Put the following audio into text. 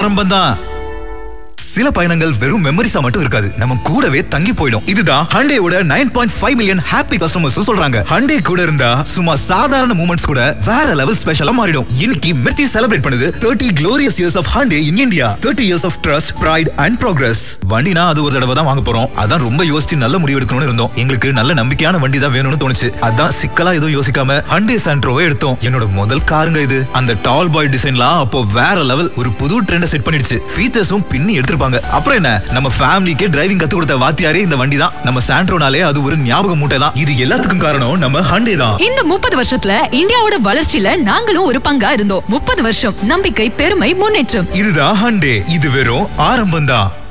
ஆரம்பம் தான் சில பயணங்கள் வெறும் மெமரிஸா மட்டும் இருக்காது நம்ம கூடவே தங்கி போயிடும் இதுதான் ஹண்டேவோட nine point five million happy customers சொல்றாங்க ஹண்டே கூட இருந்தா சும்மா சாதாரண மூமெண்ட்ஸ் கூட வேற லெவல் ஸ்பெஷலா மாறிடும் இன்னைக்கு மிர்ச்சி செலிப்ரேட் பண்ணுது thirty glorious years of Hyundai in India thirty years of trust pride and progress வண்டினா அது ஒரு தடவை தான் வாங்க போறோம் அதான் ரொம்ப யோசிச்சு நல்ல முடிவு எடுக்கணும்னு இருந்தோம் எங்களுக்கு நல்ல நம்பிக்கையான வண்டி தான் வேணும்னு தோணுச்சு அதான் சிக்கலா எதுவும் யோசிக்காம ஹண்டே சாண்ட்ரோவை எடுத்தோம் என்னோட முதல் காருங்க இது அந்த டால் பாய் டிசைன்லாம் அப்போ வேற லெவல் ஒரு புது ட்ரெண்டை செட் பண்ணிடுச்சு ஃபீச்சர்ஸும் பின்னி எடுத்திருப்பாங்க அப்புறம் என்ன நம்ம ஃபேமிலிக்கே டிரைவிங் கத்து கொடுத்த வாத்தியாரே இந்த வண்டி தான் நம்ம சாண்ட்ரோனாலே அது ஒரு ஞாபக மூட்டை தான் இது எல்லாத்துக்கும் காரணம் நம்ம ஹண்டே தான் இந்த முப்பது வருஷத்துல இந்தியாவோட வளர்ச்சியில நாங்களும் ஒரு பங்கா இருந்தோம் முப்பது வருஷம் நம்பிக்கை பெருமை முன்னேற்றம் இதுதான் ஹண்டே இது வெறும் ஆரம்பம் தான்